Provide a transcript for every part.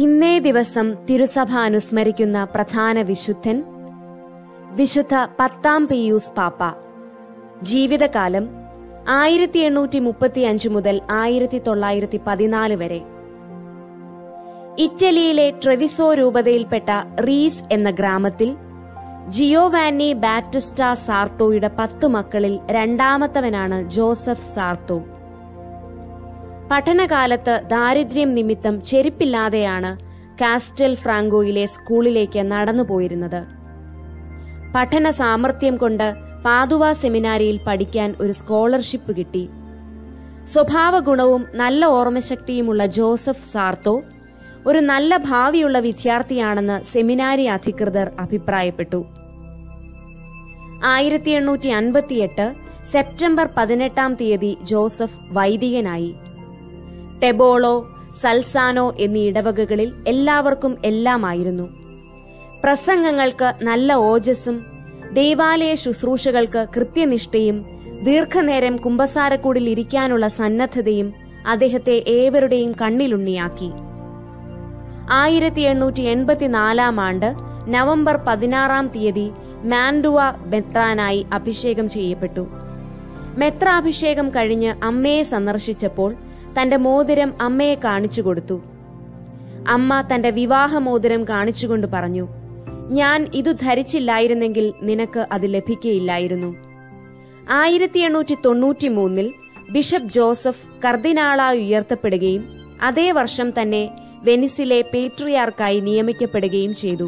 ഇന്നേ ദിവസം തിരുസഭ അനുസ്മരിക്കുന്ന പ്രധാന വിശുദ്ധൻ വിശുദ്ധ പത്താം പിയൂസ് പാപ്പ ജീവിതകാലം ആയിരത്തി എണ്ണൂറ്റി മുപ്പത്തി അഞ്ച് മുതൽ ആയിരത്തി തൊള്ളായിരത്തി പതിനാല് വരെ ഇറ്റലിയിലെ ട്രെവിസോ രൂപതയിൽപ്പെട്ട റീസ് എന്ന ഗ്രാമത്തിൽ ജിയോവാനി ബാറ്റിസ്റ്റ സാർത്തോയുടെ പത്തു മക്കളിൽ രണ്ടാമത്തവനാണ് ജോസഫ് സാർത്തോ പഠനകാലത്ത് ദാരിദ്ര്യം നിമിത്തം ചെരുപ്പില്ലാതെയാണ് കാസ്റ്റൽ ഫ്രാങ്കോയിലെ സ്കൂളിലേക്ക് നടന്നുപോയിരുന്നത് പഠന സാമർഥ്യം കൊണ്ട് പാതുവ സെമിനാരിയിൽ പഠിക്കാൻ ഒരു സ്കോളർഷിപ്പ് കിട്ടി സ്വഭാവ ഗുണവും നല്ല ഓർമ്മശക്തിയുമുള്ള ജോസഫ് സാർത്തോ ഒരു നല്ല ഭാവിയുള്ള വിദ്യാർത്ഥിയാണെന്ന് സെമിനാരി അധികൃതർ അഭിപ്രായപ്പെട്ടു ആയിരത്തി എണ്ണൂറ്റി അൻപത്തിയെട്ട് സെപ്റ്റംബർ പതിനെട്ടാം തീയതി ജോസഫ് വൈദികനായി ടെബോളോ സൽസാനോ എന്നീ ഇടവകകളിൽ എല്ലാവർക്കും എല്ലാമായിരുന്നു പ്രസംഗങ്ങൾക്ക് നല്ല ഓജസ്സും ദൈവാലയ ശുശ്രൂഷകൾക്ക് കൃത്യനിഷ്ഠയും ദീർഘനേരം കുമ്പസാരക്കൂടിൽ ഇരിക്കാനുള്ള സന്നദ്ധതയും അദ്ദേഹത്തെ ഏവരുടെയും കണ്ണിലുണ്ണിയാക്കി ആയിരത്തി എണ്ണൂറ്റി എൺപത്തിനാലാം ആണ്ട് നവംബർ പതിനാറാം തീയതി മാൻഡുവ മെത്രാനായി അഭിഷേകം ചെയ്യപ്പെട്ടു മെത്രാഭിഷേകം കഴിഞ്ഞ് അമ്മയെ സന്ദർശിച്ചപ്പോൾ തന്റെ മോതിരം അമ്മയെ കാണിച്ചു കൊടുത്തു അമ്മ തന്റെ വിവാഹമോതിരം കാണിച്ചുകൊണ്ട് പറഞ്ഞു ഞാൻ ഇതു ധരിച്ചില്ലായിരുന്നെങ്കിൽ നിനക്ക് അത് ലഭിക്കയില്ലായിരുന്നു ആയിരത്തി എണ്ണൂറ്റി തൊണ്ണൂറ്റി മൂന്നിൽ ബിഷപ്പ് ജോസഫ് കർദിനാളായി ഉയർത്തപ്പെടുകയും അതേ വർഷം തന്നെ വെനിസിലെ പേട്രിയാർക്കായി നിയമിക്കപ്പെടുകയും ചെയ്തു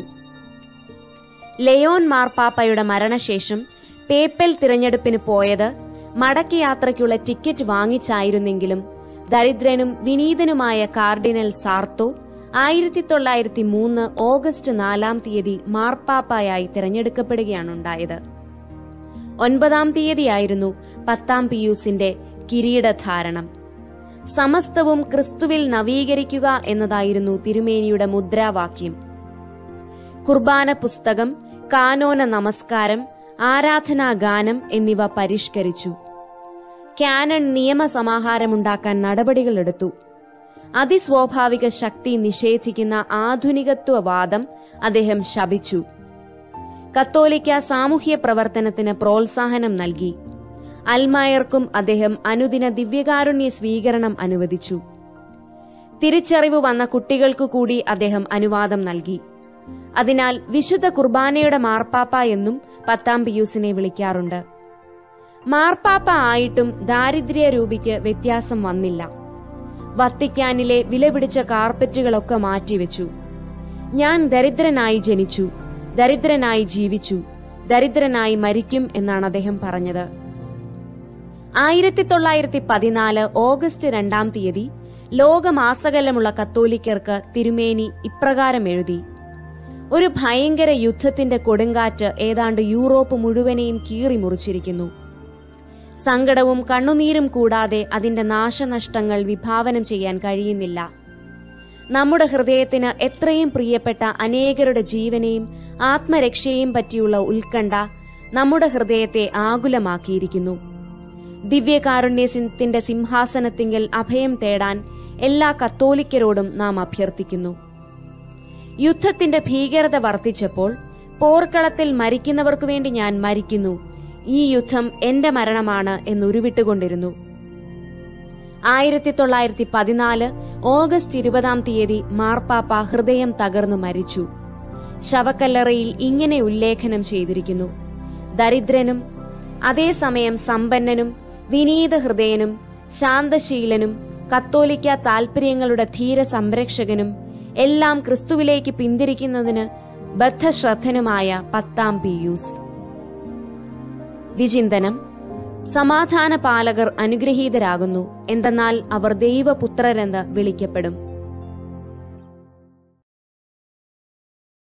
ലയോൻ മാർപ്പാപ്പയുടെ മരണശേഷം പേപ്പൽ തിരഞ്ഞെടുപ്പിന് പോയത് മടക്കി യാത്രയ്ക്കുള്ള ടിക്കറ്റ് വാങ്ങിച്ചായിരുന്നെങ്കിലും ദരിദ്രനും വിനീതനുമായ കാർഡിനൽ സാർത്തോ ആയിരത്തി തൊള്ളായിരത്തി മൂന്ന് ഓഗസ്റ്റ് നാലാം തീയതി മാർപ്പാപ്പായായി തിരഞ്ഞെടുക്കപ്പെടുകയാണുണ്ടായത് ഒൻപതാം തീയതിയായിരുന്നു പത്താം പിയൂസിന്റെ കിരീടധാരണം സമസ്തവും ക്രിസ്തുവിൽ നവീകരിക്കുക എന്നതായിരുന്നു തിരുമേനിയുടെ മുദ്രാവാക്യം കുർബാന പുസ്തകം കാനോന നമസ്കാരം ആരാധനാ ഗാനം എന്നിവ പരിഷ്കരിച്ചു കാനൺ നിയമസമാഹാരമുണ്ടാക്കാൻ നടപടികളെടുത്തു അതിസ്വാഭാവിക ശക്തി നിഷേധിക്കുന്ന ആധുനികത്വവാദം അദ്ദേഹം ശപിച്ചു കത്തോലിക്ക സാമൂഹ്യ പ്രവർത്തനത്തിന് പ്രോത്സാഹനം നൽകി അൽമായർക്കും അദ്ദേഹം അനുദിന ദിവ്യകാരുണ്യ സ്വീകരണം അനുവദിച്ചു തിരിച്ചറിവ് വന്ന കുട്ടികൾക്കു കൂടി അദ്ദേഹം അനുവാദം നൽകി അതിനാൽ വിശുദ്ധ കുർബാനയുടെ മാർപ്പാപ്പ എന്നും പത്താം പിയൂസിനെ വിളിക്കാറുണ്ട് മാർപ്പാപ്പ ആയിട്ടും ദാരിദ്ര്യ രൂപിക്ക് വ്യത്യാസം വന്നില്ല വത്തിക്കാനിലെ വിലപിടിച്ച കാർപ്പറ്റുകളൊക്കെ മാറ്റിവെച്ചു ഞാൻ ദരിദ്രനായി ജനിച്ചു ദരിദ്രനായി ജീവിച്ചു ദരിദ്രനായി മരിക്കും എന്നാണ് അദ്ദേഹം പറഞ്ഞത് ആയിരത്തി തൊള്ളായിരത്തി പതിനാല് ഓഗസ്റ്റ് രണ്ടാം തീയതി ലോകമാസകലമുള്ള കത്തോലിക്കർക്ക് തിരുമേനി ഇപ്രകാരം എഴുതി ഒരു ഭയങ്കര യുദ്ധത്തിന്റെ കൊടുങ്കാറ്റ് ഏതാണ്ട് യൂറോപ്പ് മുഴുവനെയും കീറി മുറിച്ചിരിക്കുന്നു സങ്കടവും കണ്ണുനീരും കൂടാതെ അതിന്റെ നാശനഷ്ടങ്ങൾ വിഭാവനം ചെയ്യാൻ കഴിയുന്നില്ല നമ്മുടെ ഹൃദയത്തിന് എത്രയും പ്രിയപ്പെട്ട അനേകരുടെ ജീവനെയും ആത്മരക്ഷയെയും പറ്റിയുള്ള ഉത്കണ്ഠ നമ്മുടെ ഹൃദയത്തെ ആകുലമാക്കിയിരിക്കുന്നു ദിവ്യകാരുണ്യത്തിന്റെ സിംഹാസനത്തിങ്കൽ അഭയം തേടാൻ എല്ലാ കത്തോലിക്കരോടും നാം അഭ്യർത്ഥിക്കുന്നു യുദ്ധത്തിന്റെ ഭീകരത വർദ്ധിച്ചപ്പോൾ പോർക്കളത്തിൽ മരിക്കുന്നവർക്കു വേണ്ടി ഞാൻ മരിക്കുന്നു ഈ യുദ്ധം എന്റെ മരണമാണ് എന്നുരുവിട്ടുകൊണ്ടിരുന്നു ആയിരത്തി തൊള്ളായിരത്തി പതിനാല് ഓഗസ്റ്റ് ഇരുപതാം തീയതി മാർപ്പാപ്പ ഹൃദയം തകർന്നു മരിച്ചു ശവക്കല്ലറയിൽ ഇങ്ങനെ ഉല്ലേഖനം ചെയ്തിരിക്കുന്നു ദരിദ്രനും അതേസമയം സമ്പന്നനും വിനീത ഹൃദയനും ശാന്തശീലനും കത്തോലിക്ക താൽപര്യങ്ങളുടെ ധീര സംരക്ഷകനും എല്ലാം ക്രിസ്തുവിലേക്ക് പിന്തിരിക്കുന്നതിന് ബദ്ധശ്രദ്ധനുമായ പത്താം പിയൂസ് വിചിന്തനം സമാധാന പാലകർ അനുഗ്രഹീതരാകുന്നു എന്തെന്നാൽ അവർ ദൈവപുത്രരെന്ന് വിളിക്കപ്പെടും